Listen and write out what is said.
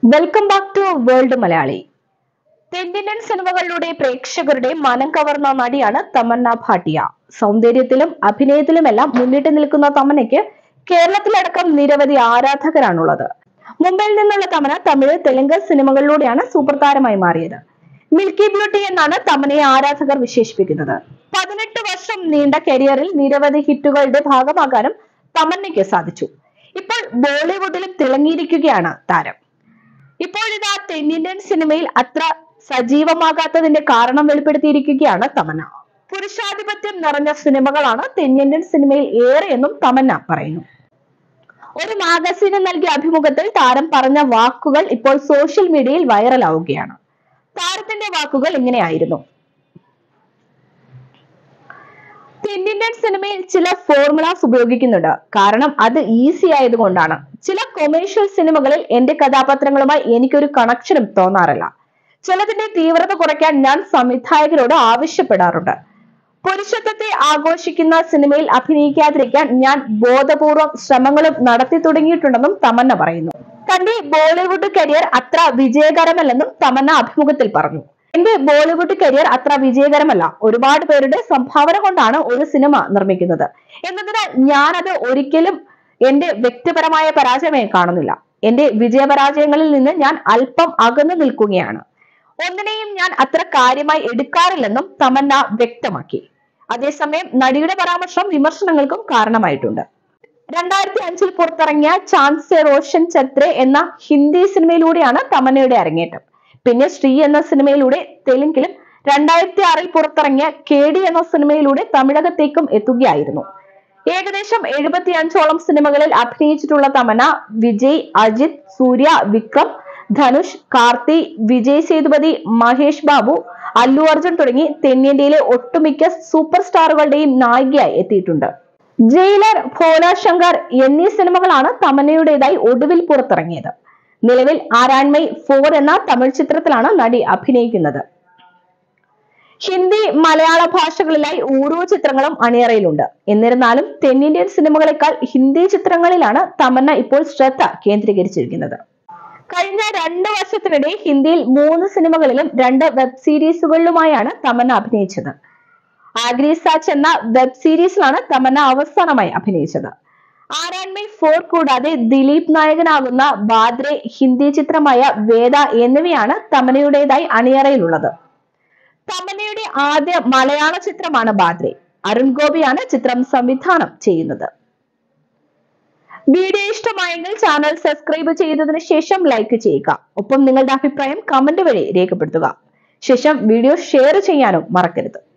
welcome back to World Malayali തെന്നിന്ത്യൻ സിനിമകളിലൂടെ പ്രേക്ഷകരുടെ മനം കവർന്ന നടിയാണ് തമന്ന ഭാട്ടിയ സൗന്ദര്യത്തിലും അഭിനയത്തിലുമെല്ലാം മുന്നിട്ട് നിൽക്കുന്ന തമന്നയ്ക്ക് കേരളത്തിലടക്കം നിരവധി ആരാധകരാണുള്ളത് മുംബൈയിൽ നിന്നുള്ള തമന തമിഴ് തെലുങ്ക് സിനിമകളിലൂടെയാണ് സൂപ്പർ താരമായി മാറിയത് മിൽക്കി ബ്യൂട്ടി എന്നാണ് തമനയെ ആരാധകർ വിശേഷിപ്പിക്കുന്നത് പതിനെട്ട് വർഷം നീണ്ട കരിയറിൽ നിരവധി ഹിറ്റുകളുടെ ഭാഗമാകാനും തമന്നയ്ക്ക് സാധിച്ചു ഇപ്പോൾ ബോളിവുഡിലും തിളങ്ങിയിരിക്കുകയാണ് താരം ഇപ്പോഴിതാ തെന്നിന്ത്യൻ സിനിമയിൽ അത്ര സജീവമാകാത്തതിന്റെ കാരണം വെളിപ്പെടുത്തിയിരിക്കുകയാണ് തമന്ന പുരുഷാധിപത്യം നിറഞ്ഞ സിനിമകളാണ് തെന്നിന്ത്യൻ സിനിമയിൽ ഏറെയെന്നും തമന്ന പറയുന്നു ഒരു മാഗസീന് നൽകിയ അഭിമുഖത്തിൽ താരം പറഞ്ഞ വാക്കുകൾ ഇപ്പോൾ സോഷ്യൽ മീഡിയയിൽ വൈറലാവുകയാണ് താരത്തിന്റെ വാക്കുകൾ ഇങ്ങനെയായിരുന്നു തെന്നിന്ത്യൻ സിനിമയിൽ ചില ഫോർമുലാസ് ഉപയോഗിക്കുന്നുണ്ട് കാരണം അത് ഈസി ആയതുകൊണ്ടാണ് ചില കൊമേഴ്ഷ്യൽ സിനിമകളിൽ എന്റെ കഥാപാത്രങ്ങളുമായി എനിക്കൊരു കണക്ഷനും തോന്നാറില്ല ചിലതിന്റെ തീവ്രത കുറയ്ക്കാൻ ഞാൻ സംവിധായകരോട് ആവശ്യപ്പെടാറുണ്ട് പുരുഷത്വത്തെ ആഘോഷിക്കുന്ന സിനിമയിൽ അഭിനയിക്കാതിരിക്കാൻ ഞാൻ ബോധപൂർവം ശ്രമങ്ങളും നടത്തി തുടങ്ങിയിട്ടുണ്ടെന്നും തമന്ന പറയുന്നു തന്റെ ബോളിവുഡ് കരിയർ അത്ര വിജയകരമല്ലെന്നും തമന്ന അഭിമുഖത്തിൽ പറഞ്ഞു എന്റെ ബോളിവുഡ് കരിയർ അത്ര വിജയകരമല്ല ഒരുപാട് പേരുടെ സംഭാവന കൊണ്ടാണ് ഒരു സിനിമ നിർമ്മിക്കുന്നത് എന്നതിനാൽ ഞാനത് ഒരിക്കലും എന്റെ വ്യക്തിപരമായ പരാജയമായി കാണുന്നില്ല എന്റെ വിജയപരാജയങ്ങളിൽ നിന്ന് ഞാൻ അല്പം അകന്നു നിൽക്കുകയാണ് ഒന്നിനെയും ഞാൻ അത്ര കാര്യമായി എടുക്കാറില്ലെന്നും തമന്ന വ്യക്തമാക്കി അതേസമയം നടിയുടെ പരാമർശം വിമർശനങ്ങൾക്കും കാരണമായിട്ടുണ്ട് രണ്ടായിരത്തി അഞ്ചിൽ പുറത്തിറങ്ങിയ ചാൻസെ റോഷൻ ചത്രെ എന്ന ഹിന്ദി സിനിമയിലൂടെയാണ് തമന്നയുടെ അരങ്ങേറ്റം പിന്നെ ശ്രീ എന്ന സിനിമയിലൂടെ തെലുങ്കിലും രണ്ടായിരത്തി ആറിൽ പുറത്തിറങ്ങിയ കേടി എന്ന സിനിമയിലൂടെ തമിഴകത്തേക്കും എത്തുകയായിരുന്നു ഏകദേശം എഴുപത്തിയഞ്ചോളം സിനിമകളിൽ അഭിനയിച്ചിട്ടുള്ള തമന വിജയ് അജിത് സൂര്യ വിക്രം ധനുഷ് കാർത്തി വിജയ് സേതുപതി മഹേഷ് ബാബു അല്ലു അർജുൻ തുടങ്ങി തെന്നിന്ത്യയിലെ ഒട്ടുമിക്ക സൂപ്പർ സ്റ്റാറുകളുടെയും നായികയായി എത്തിയിട്ടുണ്ട് ജയിലർ ഭോല ശങ്കർ എന്നീ സിനിമകളാണ് തമന്നയുടേതായി ഒടുവിൽ പുറത്തിറങ്ങിയത് നിലവിൽ ആരാൺമൈ ഫോർ എന്ന തമിഴ് ചിത്രത്തിലാണ് നടി അഭിനയിക്കുന്നത് ഹിന്ദി മലയാള ഭാഷകളിലായി ഓരോ ചിത്രങ്ങളും അണിയറയിലുണ്ട് എന്നിരുന്നാലും തെന്നിന്ത്യൻ സിനിമകളെക്കാൾ ഹിന്ദി ചിത്രങ്ങളിലാണ് തമന്ന ഇപ്പോൾ ശ്രദ്ധ കേന്ദ്രീകരിച്ചിരിക്കുന്നത് കഴിഞ്ഞ രണ്ട് വർഷത്തിനിടെ ഹിന്ദിയിൽ മൂന്ന് സിനിമകളിലും രണ്ട് വെബ് സീരീസുകളിലുമായാണ് തമന്ന അഭിനയിച്ചത് ആഗ്രി സാച്ച് എന്ന വെബ് സീരീസിലാണ് തമന്ന അവസാനമായി അഭിനയിച്ചത് ആരാൺമൈ ഫോർ കൂടാതെ ദിലീപ് നായകനാകുന്ന ബാദ്രെ ഹിന്ദി ചിത്രമായ വേദ എന്നിവയാണ് തമനയുടേതായി അണിയറയിലുള്ളത് തമന്നയുടെ ആദ്യ മലയാള ചിത്രമാണ് ബാദ്രെ അരുൺ ഗോപിയാണ് ചിത്രം സംവിധാനം ചെയ്യുന്നത് വീഡിയോ ഇഷ്ടമായെങ്കിൽ ചാനൽ സബ്സ്ക്രൈബ് ചെയ്തതിനു ശേഷം ലൈക്ക് ചെയ്യുക ഒപ്പം നിങ്ങളുടെ അഭിപ്രായം കമന്റ് വഴി രേഖപ്പെടുത്തുക ശേഷം വീഡിയോ ഷെയർ ചെയ്യാനും മറക്കരുത്